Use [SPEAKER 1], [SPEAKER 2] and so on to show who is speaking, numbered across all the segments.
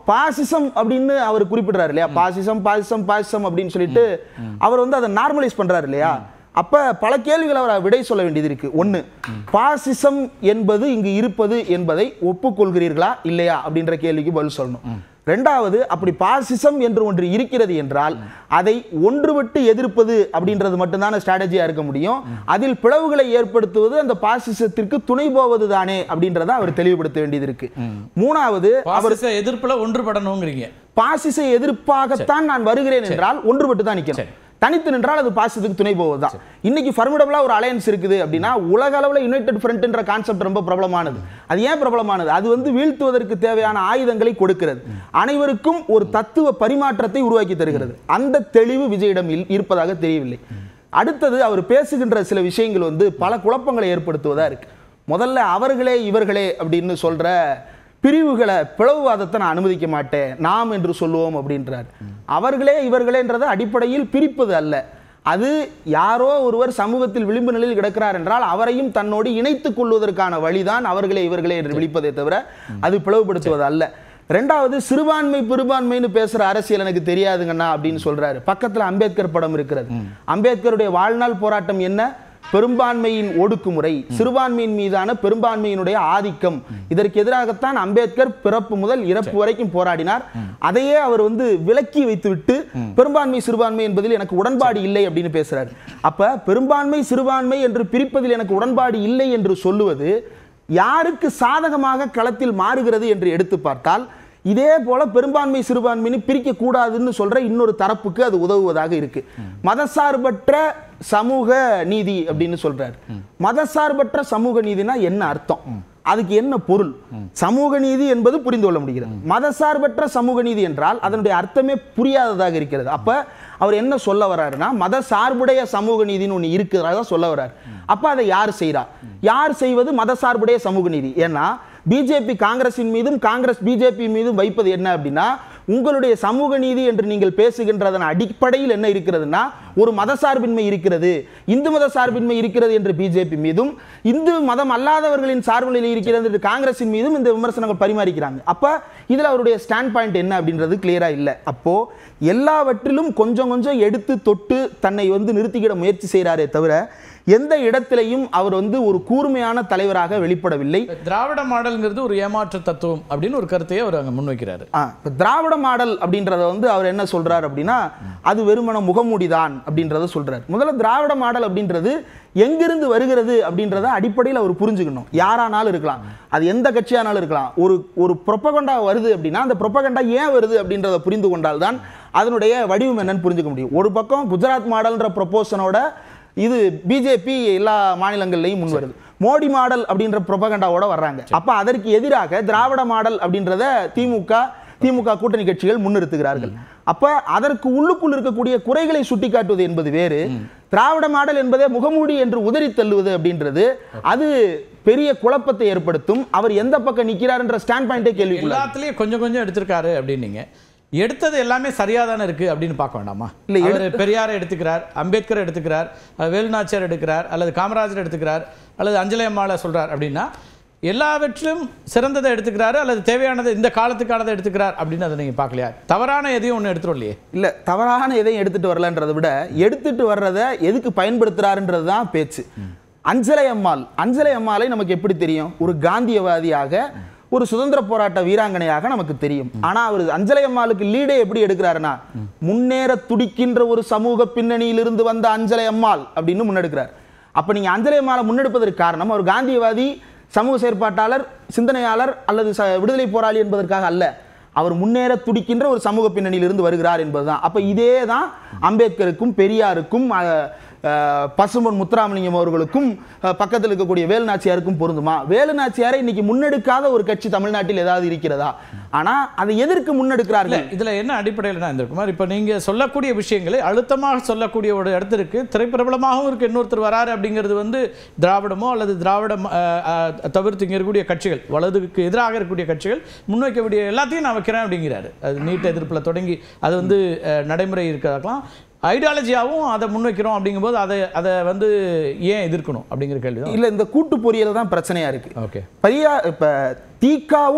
[SPEAKER 1] பாசிசம் அப்படின்னு அவர் குறிப்பிடுறாரு இல்லையா பாசிசம் பாசிசம் பாசிசம் அப்படின்னு சொல்லிட்டு அவர் வந்து அதை நார்மலைஸ் பண்றாரு இல்லையா அப்ப பல கேள்விகள் அவர் விடை சொல்ல வேண்டியது இருக்கு ஒண்ணு பாசிசம் என்பது இங்கு இருப்பது என்பதை ஒப்புக்கொள்கிறீர்களா இல்லையா அப்படின்ற கேள்விக்கு பதில் சொல்லணும் ரெண்டாவது அப்படி பாசிசம் என்று ஒன்று இருக்கிறது என்றால் அதை ஒன்றுவிட்டு எதிர்ப்பது அப்படின்றது மட்டும்தான ஸ்ட்ராட்டஜியா இருக்க முடியும் அதில் பிளவுகளை ஏற்படுத்துவது அந்த பாசிசத்திற்கு துணை போவது தானே அப்படின்றத அவர் தெளிவுபடுத்த வேண்டியது இருக்கு மூணாவது
[SPEAKER 2] பாசிச எதிர்ப்புல ஒன்றுபடணுங்கிறீங்க
[SPEAKER 1] பாசிச எதிர்ப்பாகத்தான் நான் வருகிறேன் என்றால் ஒன்றுபட்டு தான் நிக்கணும்
[SPEAKER 2] சரி.
[SPEAKER 1] தனித்து நின்றால் அது பாசிசத்துக்கு துணை போவதுதான் இன்னைக்கு ஃபர்மிடபிளா ஒரு அலையன்ஸ் இருக்குது அப்படின்னா உலக அளவுல யுனைடெட் ஃப்ரண்ட்ன்ற கான்செப்ட் ரொம்ப பிரபலமானது அது ஏன் பிரபலமானது அது வந்து வீழ்த்துவதற்கு தேவையான ஆயுதங்களை கொடுக்கிறது அனைவருக்கும் ஒரு தத்துவ பரிமாற்றத்தை உருவாக்கி தருகிறது அந்த தெளிவு விஜயிடம் இல்- இருப்பதாக தெரியவில்லை அடுத்தது அவர் பேசுகின்ற சில விஷயங்கள் வந்து பல குழப்பங்களை ஏற்படுத்துவதா இருக்கு முதல்ல அவர்களே இவர்களே அப்படின்னு சொல்ற பிரிவுகளை பிளவுவாதத்தை நான் அனுமதிக்க மாட்டேன் நாம் என்று சொல்லுவோம் அப்படின்றார் அவர்களே இவர்களேன்றது அடிப்படையில் பிரிப்பது அல்ல அது யாரோ ஒருவர் சமூகத்தில் விளிம்பு நிலையில் கிடக்கிறார் என்றால் அவரையும் தன்னோடு இணைத்துக் கொள்வதற்கான வழிதான் அவர்களே இவர்களே என்று விழிப்பதை தவிர அது பிளவுபடுத்துவது அல்ல ரெண்டாவது சிறுபான்மை பெரும்பான்மைன்னு பேசுற அரசியல் எனக்கு தெரியாதுங்கண்ணா அப்படின்னு சொல்றாரு பக்கத்துல அம்பேத்கர் படம் இருக்கிறது அம்பேத்கருடைய வாழ்நாள் போராட்டம் என்ன பெரும்பான்மையின் ஒடுக்குமுறை சிறுபான்மையின் மீதான பெரும்பான்மையினுடைய ஆதிக்கம் இதற்கு எதிராகத்தான் அம்பேத்கர் பிறப்பு முதல் இறப்பு வரைக்கும் போராடினார் அதையே அவர் வந்து விலக்கி வைத்துவிட்டு பெரும்பான்மை சிறுபான்மை என்பதில் எனக்கு உடன்பாடு இல்லை அப்படின்னு பேசுறாரு அப்ப பெரும்பான்மை சிறுபான்மை என்று பிரிப்பதில் எனக்கு உடன்பாடு இல்லை என்று சொல்லுவது யாருக்கு சாதகமாக களத்தில் மாறுகிறது என்று எடுத்து பார்த்தால் இதே போல பெரும்பான்மை சிறுபான்மைன்னு பிரிக்க கூடாதுன்னு சொல்ற இன்னொரு தரப்புக்கு அது உதவுவதாக இருக்கு மதசார்பற்ற சமூக நீதி அப்படின்னு சொல்றாரு மதசார்பற்ற சமூக நீதினா என்ன அர்த்தம் அதுக்கு என்ன பொருள் சமூக நீதி என்பது புரிந்து கொள்ள முடிகிறது மதசார்பற்ற சமூக நீதி என்றால் அதனுடைய அர்த்தமே புரியாததாக இருக்கிறது அப்ப அவர் என்ன சொல்ல வர்றாருன்னா மத சார்புடைய சமூக நீதின்னு ஒன்று இருக்கிறதா சொல்ல வர்றாரு அப்ப அதை யார் செய்றா யார் செய்வது மத சார்புடைய சமூக நீதி ஏன்னா பிஜேபி காங்கிரசின் மீதும் காங்கிரஸ் பிஜேபி மீதும் வைப்பது என்ன அப்படின்னா உங்களுடைய சமூக நீதி என்று நீங்கள் பேசுகின்றதன் அடிப்படையில் என்ன இருக்கிறதுனா ஒரு மதசார்பின்மை இருக்கிறது இந்து மத சார்பின்மை இருக்கிறது என்று பிஜேபி மீதும் இந்து மதம் அல்லாதவர்களின் சார்பில் இருக்கிறது என்று காங்கிரசின் மீதும் இந்த விமர்சனங்கள் பரிமாறிக்கிறாங்க அப்ப இதுல அவருடைய ஸ்டாண்ட் பாயிண்ட் என்ன அப்படின்றது கிளியரா இல்ல அப்போ எல்லாவற்றிலும் கொஞ்சம் கொஞ்சம் எடுத்து தொட்டு தன்னை வந்து நிறுத்திக்கிட முயற்சி செய்கிறாரே தவிர எந்த இடத்திலையும் அவர் வந்து ஒரு கூர்மையான தலைவராக வெளிப்படவில்லை
[SPEAKER 2] திராவிட மாடல்ங்கிறது ஒரு ஏமாற்று தத்துவம் அப்படின்னு ஒரு கருத்தையே அவர் அங்க முன்வைக்கிறாரு
[SPEAKER 1] ஆ, இப்ப திராவிட மாடல் அப்படின்றத வந்து அவர் என்ன சொல்றார் அப்படின்னா அது வெறுமன முகமூடிதான் அப்படின்றத சொல்றார் முதல்ல திராவிட மாடல் அப்படின்றது எங்கிருந்து வருகிறது அப்படின்றத அடிப்படையில் அவர் புரிஞ்சுக்கணும் யாரானாலும் இருக்கலாம் அது எந்த கட்சியானாலும் இருக்கலாம் ஒரு ஒரு ப்ரொப்பகண்டா வருது அப்படின்னா அந்த ப்ரொப்பகண்டா ஏன் வருது அப்படின்றத புரிந்து கொண்டால்தான் அதனுடைய வடிவம் என்னன்னு புரிஞ்சுக்க முடியும் ஒரு பக்கம் குஜராத் மாடல்ன்ற ப்ரொபோஷனோட இது பிஜேபி எல்லா மாநிலங்கள்லையும் முன் வருது மோடி மாடல் அப்படின்ற ப்ரொபகண்டாவோட வர்றாங்க அப்ப அதற்கு எதிராக திராவிட மாடல் அப்படின்றத திமுக திமுக கூட்டணி கட்சிகள் முன்னிறுத்துகிறார்கள் அப்ப அதற்கு உள்ளுக்குள் இருக்கக்கூடிய குறைகளை சுட்டிக்காட்டுவது என்பது வேறு திராவிட மாடல் என்பதே முகமூடி என்று உதறி தள்ளுவது அப்படின்றது அது பெரிய குழப்பத்தை ஏற்படுத்தும் அவர் எந்த பக்கம் நிக்கிறார்ன்ற ஸ்டாண்ட் பாயிண்டே கேள்விக்குள்ள
[SPEAKER 2] எல்லாத்துலயும் கொஞ்சம் கொஞ்சம் எடுத்திருக்காரு அப்படின்னீங்க எடுத்தது எல்லாமே சரியா தானே இருக்கு அப்படின்னு பார்க்க வேண்டாமா
[SPEAKER 1] இல்ல,
[SPEAKER 2] அவர் பெரியாரை எடுத்துக்கிறார் அம்பேத்கர் எடுத்துக்கிறார் அஹ், வேலுநாச்சியார் எடுக்கிறார் அல்லது காமராஜர் எடுத்துக்கிறார் அல்லது அஞ்சலி அம்மாளை சொல்றார் அப்படின்னா எல்லாவற்றிலும் சிறந்ததை எடுத்துக்கிறாரு அல்லது தேவையானதை இந்த காலத்துக்கானதை எடுத்துக்கிறார் அப்படின்னு அதை நீங்க பார்க்கலையா தவறான எதையும் ஒண்ணு எடுத்துரும் இல்லையே
[SPEAKER 1] இல்ல தவறான எதையும் எடுத்துட்டு வரலன்றதை விட எடுத்துட்டு வர்றதை எதுக்கு பயன்படுத்துறாருன்றது தான் பேச்சு அஞ்சலை அம்மாள் அஞ்சலை அம்மாளை நமக்கு எப்படி தெரியும் ஒரு காந்தியவாதியாக ஒரு சுதந்திர போராட்ட வீராங்கனையாக நமக்கு தெரியும் ஆனா அவர் அஞ்சலை அம்மாளுக்கு லீடே எப்படி எடுக்கிறாருன்னா முன்னேற துடிக்கின்ற ஒரு சமூக பின்னணியிலிருந்து வந்த அஞ்சலை அம்மாள் அப்படின்னு முன்னெடுக்கிறார் அப்ப நீங்க அஞ்சலை அம்மாளை முன்னெடுப்பதற்கு காரணம் ஒரு காந்தியவாதி சமூக செயற்பாட்டாளர் சிந்தனையாளர் அல்லது ச- விடுதலை போராளி என்பதற்காக அல்ல அவர் முன்னேற துடிக்கின்ற ஒரு சமூக பின்னணியிலிருந்து வருகிறார் என்பதுதான் அப்ப இதே தான் அம்பேத்கருக்கும் பெரியாருக்கும் அஹ், அஹ், பசும்பொன் முத்துராமலிங்கம் அவர்களுக்கும் அஹ், பக்கத்தில் இருக்கக்கூடிய வேலுநாச்சியாருக்கும் பொருந்துமா வேலுநாச்சியாரை இன்னைக்கு முன்னெடுக்காத ஒரு கட்சி தமிழ்நாட்டில் ஏதாவது இருக்கிறதா ஆனா அதை எதற்கு
[SPEAKER 2] இல்ல
[SPEAKER 1] முன்னெடுக்கிறார்கள்
[SPEAKER 2] இதுல என்ன அடிப்படையில் நான் இருந்திருக்குமார் இப்போ நீங்க சொல்லக்கூடிய விஷயங்களை அழுத்தமாக சொல்லக்கூடிய ஒரு இடத்திற்கு திரைப்பிரபலமாகவும் இருக்கு இன்னொருத்தர் வராரு அப்படிங்கிறது வந்து திராவிடமோ அல்லது திராவிடம் அஹ், அஹ், தவிர்த்து இங்க இருக்கக்கூடிய கட்சிகள் வலதுக்கு எதிராக இருக்கக்கூடிய கட்சிகள் முன்வைக்கக்கூடிய எல்லாத்தையும் நான் வைக்கிறேன் அப்படிங்கிறாரு அது நீட் எதிர்ப்புல தொடங்கி அது வந்து அஹ், நடைமுறை இருக்கிறதாக்கலாம் ஐடியாலஜியாவும் அதை முன்வைக்கிறோம் அப்படிங்கும்போது அதை அதை வந்து ஏன் எதிர்க்கணும் அப்படிங்கிற கேள்வி தான்
[SPEAKER 1] இல்ல இந்த கூட்டு பொறியியல் தான் பிரச்சனையா இருக்கு
[SPEAKER 2] ஓகே
[SPEAKER 1] பெரியா இப்ப தீக்காவும்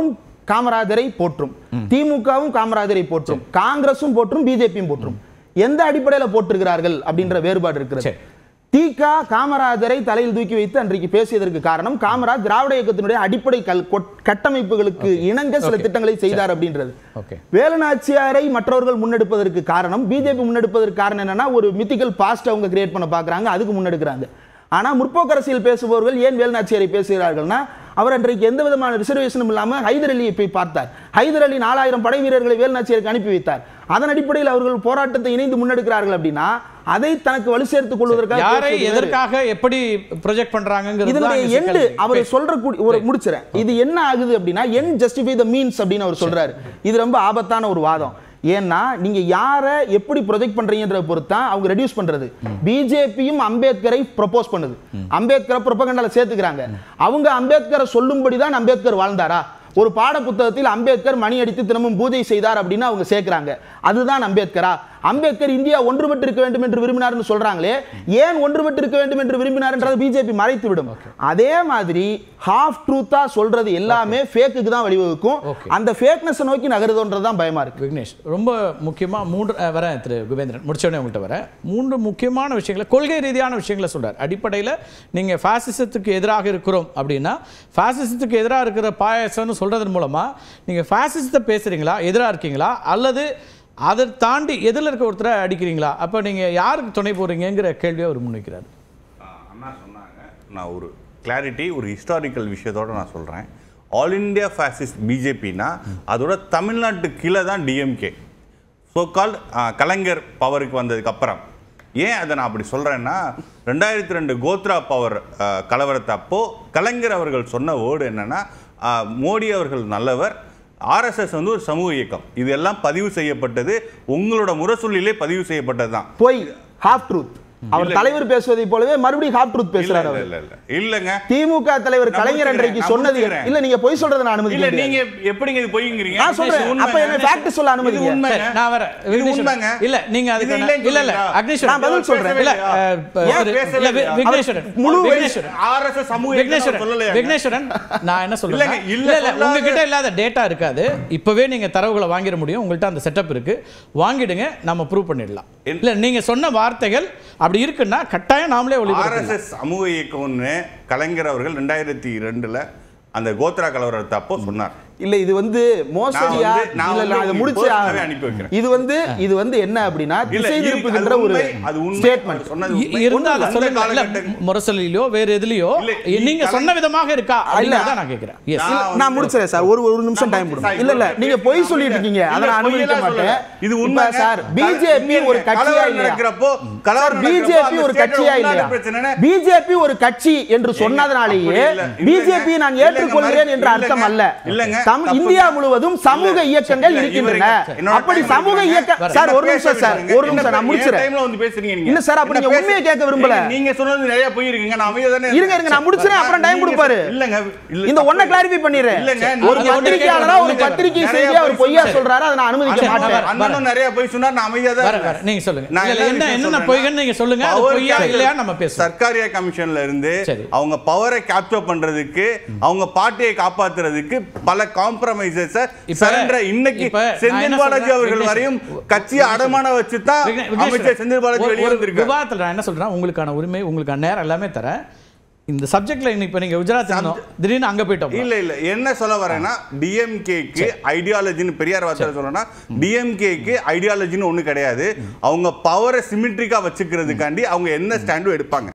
[SPEAKER 1] காமராஜரை போற்றும் திமுகவும் காமராஜரை போற்றும் காங்கிரஸும் போற்றும் பிஜேபியும் போற்றும் எந்த அடிப்படையில போட்டிருக்கிறார்கள் அப்படின்ற வேறுபாடு இருக்கிறது
[SPEAKER 2] சரி.
[SPEAKER 1] திக காமராஜரை தலையில் தூக்கி வைத்து அன்றைக்கு பேசியதற்கு காரணம் காமராஜ் திராவிட இயக்கத்தினுடைய அடிப்படை கல் கொட்- கட்டமைப்புகளுக்கு இணங்க சில
[SPEAKER 2] Okay.
[SPEAKER 1] திட்டங்களை செய்தார் அப்படின்றது
[SPEAKER 2] ஓகே
[SPEAKER 1] வேலுநாச்சியாரை மற்றவர்கள் முன்னெடுப்பதற்கு காரணம் பிஜேபி முன்னெடுப்பதற்கு காரணம் என்னன்னா ஒரு மித்திக்கல் பாஸ்ட் அவங்க கிரியேட் பண்ண பார்க்கறாங்க அதுக்கு முன்னெடுக்கிறாங்க ஆனா முற்போக்கு அரசியல் பேசுபவர்கள் ஏன் வேலுநாச்சியாரை பேசுகிறார்கள்னா அவர் அன்றைக்கு எந்த விதமான ரிசர்வேஷனும் இல்லாம ஹைதர் அலியை போய் பார்த்தார் ஹைதர் அலி நாலாயிரம் படை வீரர்களை வேலுநாச்சியாருக்கு அனுப்பி வைத்தார் அதன் அடிப்படையில் அவர்கள் போராட்டத்தை இணைந்து முன்னெடுக்கிறார்கள் அப்படின்னா அதை தனக்கு வலு சேர்த்துக் கொள்வதற்காக
[SPEAKER 2] யாரை
[SPEAKER 1] பேசுவது வேறு.
[SPEAKER 2] எதற்காக எப்படி ப்ரொஜெக்ட் பண்றாங்கிறது
[SPEAKER 1] இதனுடைய எண்டு அவர் சொல்ற கூடி- ஒரு முடிச்சிறேன் இது என்ன ஆகுது அப்படின்னா என் ஜஸ்டிஃபை த மீன்ஸ் அப்படின்னு அவர் சொல்றாரு இது ரொம்ப ஆபத்தான ஒரு வாதம் ஏன்னா நீங்க யாரை எப்படி ப்ரொஜெக்ட் பண்றீங்கன்றத பொறுத்தான் அவங்க ரெடியூஸ் பண்றது பிஜேபியும் அம்பேத்கரை ப்ரொபோஸ் பண்ணுது அம்பேத்கரை ப்ரொபகண்டால சேர்த்துக்கிறாங்க அவங்க அம்பேத்கரை சொல்லும்படி தான் அம்பேத்கர் வாழ்ந்தாரா ஒரு பாட புத்தகத்தில் அம்பேத்கர் மணி அடித்து தினமும் பூஜை செய்தார் அப்படின்னு அவங்க சேர்க்கிறாங்க அதுதான் அம்பேத்கரா அம்பேத்கர் இந்தியா ஒன்றுபட்டு இருக்க வேண்டும் என்று விரும்பினார்னு சொல்றாங்களே ஏன் ஒன்றுபட்டு இருக்க வேண்டும் என்று விரும்பினார்ன்றது பிஜேபி மறைத்து விடும் அதே மாதிரி ஹாஃப் ட்ரூத்தா சொல்றது எல்லாமே ஃபேக்குக்கு தான் வழிவகுக்கும்
[SPEAKER 2] Okay.
[SPEAKER 1] அந்த ஃபேக்னஸ் நோக்கி நகருதுன்றது தான் பயமா இருக்கு
[SPEAKER 2] விக்னேஷ் ரொம்ப முக்கியமா மூன்று அஹ், வரேன் திரு குபேந்திரன் முடிச்சோடனே உங்கள்கிட்ட வரேன் மூன்று முக்கியமான விஷயங்களை கொள்கை ரீதியான விஷயங்களை சொல்றார் அடிப்படையில் நீங்க ஃபாசிசத்துக்கு எதிராக இருக்கிறோம் அப்படின்னா ஃபாசிசத்துக்கு எதிராக இருக்கிற பாயசம்னு சொல்றதன் மூலமா நீங்க ஃபாசிசத்தை பேசுறீங்களா எதிராக இருக்கீங்களா அல்லது அதை தாண்டி எதிரில் இருக்க ஒருத்தரை அடிக்கிறீங்களா அப்போ நீங்க யாருக்கு துணை போறீங்கங்கிற கேள்வியை அவர் முன்வைக்கிறார்
[SPEAKER 3] ஆ, அண்ணா சொன்னாங்க நான் ஒரு கிளாரிட்டி ஒரு ஹிஸ்டாரிக்கல் விஷயத்தோட நான் சொல்கிறேன் ஆல் இந்தியா ஃபேசிஸ்ட் பிஜேபினா அதோட தமிழ்நாட்டு கீழே தான் டிஎம்கே ஸோ கால் கலைஞர் பவருக்கு வந்ததுக்கு அப்புறம் ஏன் அதை நான் அப்படி சொல்கிறேன்னா ரெண்டாயிரத்தி ரெண்டு கோத்ரா பவர் கலவரத்தை அப்போ கலைஞர் அவர்கள் சொன்ன வேர்டு என்னன்னா ஆ, மோடி அவர்கள் நல்லவர் ஆர்எஸ்எஸ் வந்து ஒரு சமூக இயக்கம் இது எல்லாம் பதிவு செய்யப்பட்டது உங்களோட முரசொல்லிலே பதிவு செய்யப்பட்டது தான்
[SPEAKER 1] போய் ஹாஃப் ட்ரூத் அவர்
[SPEAKER 3] இல்ல.
[SPEAKER 1] தலைவர் பேசுவதை போலவே மறுபடியும் ஹாஃப் ட்ரூத்
[SPEAKER 3] இல்ல
[SPEAKER 1] பேசுறாரு
[SPEAKER 3] இல்ல
[SPEAKER 1] அவர்
[SPEAKER 3] இல்ல இல்ல இல்லங்க
[SPEAKER 1] திமுக தலைவர்
[SPEAKER 3] நான்
[SPEAKER 1] கலைஞர் அன்றைக்கு
[SPEAKER 3] முடிச்சுக்கிறேன்,
[SPEAKER 1] சொன்னது
[SPEAKER 3] நான் முடிச்சுக்கிறேன்.
[SPEAKER 1] இல்ல நீங்க பொய் சொல்றதை நான்
[SPEAKER 3] இல்ல
[SPEAKER 1] அனுமதிக்கிறேன்
[SPEAKER 3] நீங்க எப்படிங்க இது பொய்ங்கிறீங்க
[SPEAKER 1] நான் சொல்றேன்.
[SPEAKER 3] இது உண்மைங்க.
[SPEAKER 1] அப்ப என்ன fact சொல்ல அனுமதிங்க.
[SPEAKER 3] இது உண்மைங்க.
[SPEAKER 2] சரி, நான் வரேன்
[SPEAKER 3] இது
[SPEAKER 2] விக்னேஸ்வரன்.
[SPEAKER 3] உண்மைங்க.
[SPEAKER 2] இல்ல நீங்க அதுக்கு
[SPEAKER 3] இது
[SPEAKER 2] நான்-
[SPEAKER 3] இல்லைன்னு
[SPEAKER 2] இல்ல இல்ல
[SPEAKER 3] சொல்றீங்களா?
[SPEAKER 2] அக்னேஸ்வரன்
[SPEAKER 1] நான் பதில் சொல்றேன்.
[SPEAKER 2] இல்ல அஹ்,
[SPEAKER 3] ஏன்
[SPEAKER 2] ஒரு-
[SPEAKER 3] பேசவே
[SPEAKER 2] இல்ல, வி-
[SPEAKER 3] இல்லையா?
[SPEAKER 2] விக்னேஸ்வரன்
[SPEAKER 1] முழு
[SPEAKER 2] விக்னேஸ்வரன்
[SPEAKER 3] RSS சமூக இயக்கம்
[SPEAKER 2] விக்னேஸ்வரன்
[SPEAKER 3] சொல்லலையாங்க?
[SPEAKER 2] விக்னேஸ்வரன் நான் என்ன சொல்றேன்
[SPEAKER 3] இல்லைங்க, இல்ல
[SPEAKER 2] இல்ல இல்ல
[SPEAKER 3] சொல்லாத-
[SPEAKER 2] உங்ககிட்ட இல்லாத டேட்டா இருக்காது இப்பவே நீங்க தரவுகளை வாங்கிட முடியும் உங்கள்ட்ட அந்த செட்டப் இருக்கு வாங்கிடுங்க நம்ம ப்ரூவ் பண்ணிடலாம்
[SPEAKER 3] என்-
[SPEAKER 2] இல்ல நீங்க சொன்ன வார்த்தைகள் அப்படி இருக்குன்னா கட்டாயம் நாமளே ஒளிபரப்பலாம்
[SPEAKER 3] ஆர்எஸ்எஸ் சமூக இயக்கம்னு கலைஞர் அவர்கள் ரெண்டாயிரத்தி ரெண்டுல அந்த கோத்ரா கலவரத்தை அப்போ சொன்னார்
[SPEAKER 1] இல்ல இது வந்து மோசடியா
[SPEAKER 3] நான் வந்து- நான்
[SPEAKER 1] இல்ல
[SPEAKER 3] வந்து
[SPEAKER 1] நான் இதை
[SPEAKER 3] உங்களுக்கு
[SPEAKER 1] முடிச்சு
[SPEAKER 3] personal-ஆவே
[SPEAKER 1] ஆகணும்.
[SPEAKER 3] அனுப்பி வைக்கிறேன்.
[SPEAKER 1] இது வந்து இது வந்து என்ன அப்படின்னா
[SPEAKER 3] இல்ல,
[SPEAKER 1] திசை
[SPEAKER 3] இருக்கு,
[SPEAKER 1] திருப்புகின்ற
[SPEAKER 3] அது
[SPEAKER 1] ஒரு
[SPEAKER 3] உண்மை, அது உண்மை.
[SPEAKER 1] ஸ்டேட்மெண்ட்
[SPEAKER 3] அவர் சொன்னது
[SPEAKER 2] இ-
[SPEAKER 3] உண்மை.
[SPEAKER 2] இருந்தா அதை
[SPEAKER 3] அந்த
[SPEAKER 2] சொல்லுங்க இல்ல
[SPEAKER 3] காலகட்டம்
[SPEAKER 2] முரசொலியிலோ வேற எதுலயோ
[SPEAKER 3] இல்ல,
[SPEAKER 2] நீங்க
[SPEAKER 3] கலை-
[SPEAKER 2] சொன்ன விதமாக இருக்கா அப்படின்றத நான் கேக்குறேன் எஸ்
[SPEAKER 3] நான்
[SPEAKER 1] இல்ல,
[SPEAKER 3] வந்து-
[SPEAKER 1] நான் முடிச்சிடறேன் சார் ஒரு ஒரு நிமிஷம் டைம் கொடுங்க
[SPEAKER 3] சார்,
[SPEAKER 1] இல்ல இல்ல
[SPEAKER 3] இவ்வளவு
[SPEAKER 1] நீங்க
[SPEAKER 3] பேசி
[SPEAKER 1] பொய்
[SPEAKER 3] நான்
[SPEAKER 1] சொல்லிட்டு
[SPEAKER 3] வந்து-
[SPEAKER 1] இருக்கீங்க அதை
[SPEAKER 3] இல்ல,
[SPEAKER 1] நான் அனுமதிக்க
[SPEAKER 3] பொய்யெல்லாம்
[SPEAKER 1] மாட்டேன்
[SPEAKER 3] சொல்லல. இது
[SPEAKER 1] இப்ப
[SPEAKER 3] உண்மை
[SPEAKER 1] சார் பிஜேபி ஒரு கட்சியா இல்லையா
[SPEAKER 3] நடக்கிறப்போ கலவரம்
[SPEAKER 1] பிஜேபி ஒரு கட்சியா இல்லையா பிஜேபி ஒரு கட்சி என்று சொன்னதனாலேயே
[SPEAKER 3] அப்படி இல்ல. இல்லைங்க.
[SPEAKER 1] பிஜேபி நான்
[SPEAKER 3] இல்லைங்க,
[SPEAKER 1] ஏற்றுக்கொள்கிறேன் என்ற
[SPEAKER 3] இல்லைங்க.
[SPEAKER 1] அர்த்தம் அல்ல
[SPEAKER 3] இல்லைங்க.
[SPEAKER 1] தம்
[SPEAKER 3] தப்பு
[SPEAKER 1] இந்தியா
[SPEAKER 3] இல்ல.
[SPEAKER 1] முழுவதும் சமூக
[SPEAKER 3] இல்ல.
[SPEAKER 1] இயக்கங்கள்
[SPEAKER 3] இல்ல,
[SPEAKER 1] இருக்கின்றன
[SPEAKER 3] இவருங்க. என்னோட
[SPEAKER 1] அப்படி
[SPEAKER 3] time
[SPEAKER 1] சமூக
[SPEAKER 3] எடுத்துக்கங்க.
[SPEAKER 1] இயக்க
[SPEAKER 3] என்ன
[SPEAKER 1] சார் ஒரு
[SPEAKER 3] பேச
[SPEAKER 1] நிமிஷம் சார்
[SPEAKER 3] விடுங்க.
[SPEAKER 1] ஒரு நிமிஷம் நான்
[SPEAKER 3] என்ன
[SPEAKER 1] முடிச்சிடறேன்
[SPEAKER 3] timeல வந்து பேசுறீங்க
[SPEAKER 1] இல்ல சார், அப்ப
[SPEAKER 3] என்ன
[SPEAKER 1] நீங்க
[SPEAKER 3] பேச-
[SPEAKER 1] உண்மையை கேட்க விரும்பல.
[SPEAKER 3] ஏங்க, நீங்க சொன்னது நிறைய பொய் இருக்குங்க நான் அமைதியா தானே
[SPEAKER 1] இருங்க இருங்க நான் முடிச்சிடறேன் அப்புறம் டைம்
[SPEAKER 3] நீங்க-
[SPEAKER 1] கொடுப்பாரு
[SPEAKER 3] இல்லங்க இல்ல,
[SPEAKER 1] இந்த
[SPEAKER 3] தப்பு
[SPEAKER 1] ஒன்ன
[SPEAKER 3] இல்ல.
[SPEAKER 1] கிளாரிஃபை பண்ணிடுறேன்
[SPEAKER 3] இல்லங்க,
[SPEAKER 1] ஒரு
[SPEAKER 3] நீங்க ஒண்ணு
[SPEAKER 1] பத்திரிகையாளரா ஒரு
[SPEAKER 2] கேட்கணும்.
[SPEAKER 1] பத்திரிகை
[SPEAKER 3] நிறைய
[SPEAKER 1] செய்தியா அவர்
[SPEAKER 3] பொய்
[SPEAKER 1] பொய்யா
[SPEAKER 3] சொல்றாரு.
[SPEAKER 1] சொல்றாரு அதை நான் அனுமதிக்க
[SPEAKER 2] சரி,
[SPEAKER 1] மாட்டேன்
[SPEAKER 2] வர-
[SPEAKER 3] அண்ணனும் நிறைய பொய் சொன்னார் நான் அமைதியா தான்
[SPEAKER 2] வர
[SPEAKER 3] இருந்தேன்.
[SPEAKER 2] வர நீங்க சொல்லுங்க
[SPEAKER 3] நான்
[SPEAKER 2] இல்ல, இல்ல, என்ன
[SPEAKER 3] என்ன விஷயம்
[SPEAKER 2] என்னென்ன
[SPEAKER 3] சொல்றேன்னா,
[SPEAKER 2] பொய்கன்னு நீங்க சொல்லுங்க அது
[SPEAKER 3] power
[SPEAKER 2] பொய்யா
[SPEAKER 3] capture-
[SPEAKER 2] இல்லையா நம்ம பேசுவோம்
[SPEAKER 3] சர்க்காரியா கமிஷன்ல இருந்து
[SPEAKER 2] சரி.
[SPEAKER 3] அவங்க பவரை கேப்சர் பண்றதுக்கு அவங்க பார்ட்டியை காப்பாத்துறதுக்கு பல காம்ப்ரமைசஸ்
[SPEAKER 2] இப்ப-
[SPEAKER 3] சரண்டர் இன்னைக்கு
[SPEAKER 2] இப்ப நான்
[SPEAKER 3] செந்தில்
[SPEAKER 2] என்ன
[SPEAKER 3] பாலாஜி
[SPEAKER 2] சொல்றேன்,
[SPEAKER 3] அவர்கள்
[SPEAKER 2] விக்னேஷ்,
[SPEAKER 3] வரையும்
[SPEAKER 2] ஒரு-
[SPEAKER 3] கட்சியை அடமான வச்சு தான்
[SPEAKER 2] விக்னே- விக்னேஸ்வரன்,
[SPEAKER 3] அமைச்சர் செந்தில் பாலாஜி
[SPEAKER 2] ஒரு-
[SPEAKER 3] வெளியே
[SPEAKER 2] ஒரு
[SPEAKER 3] வந்திருக்காரு
[SPEAKER 2] விவாதத்துல நான் என்ன சொல்றேன் உங்களுக்கான உரிமை உங்களுக்கான நேரம் எல்லாமே தரேன் இந்த சப்ஜெக்ட்ல இப்ப நீங்க குஜராத் இருந்தோம் திடீர்னு அங்க போயிட்டோம்
[SPEAKER 3] இல்ல இல்ல என்ன சொல்ல வரேன்னா டிஎம்கேக்கு ஐடியாலஜின்னு பெரியார் வார்த்தை சொல்லணும்னா டிஎம்கேக்கு ஐடியாலஜின்னு ஒண்ணு கிடையாது அவங்க பவரை சிமிட்ரிக்கா வச்சுக்கிறதுக்காண்டி அவங்க என்ன ஸ்டாண்டும் எடுப்பாங்க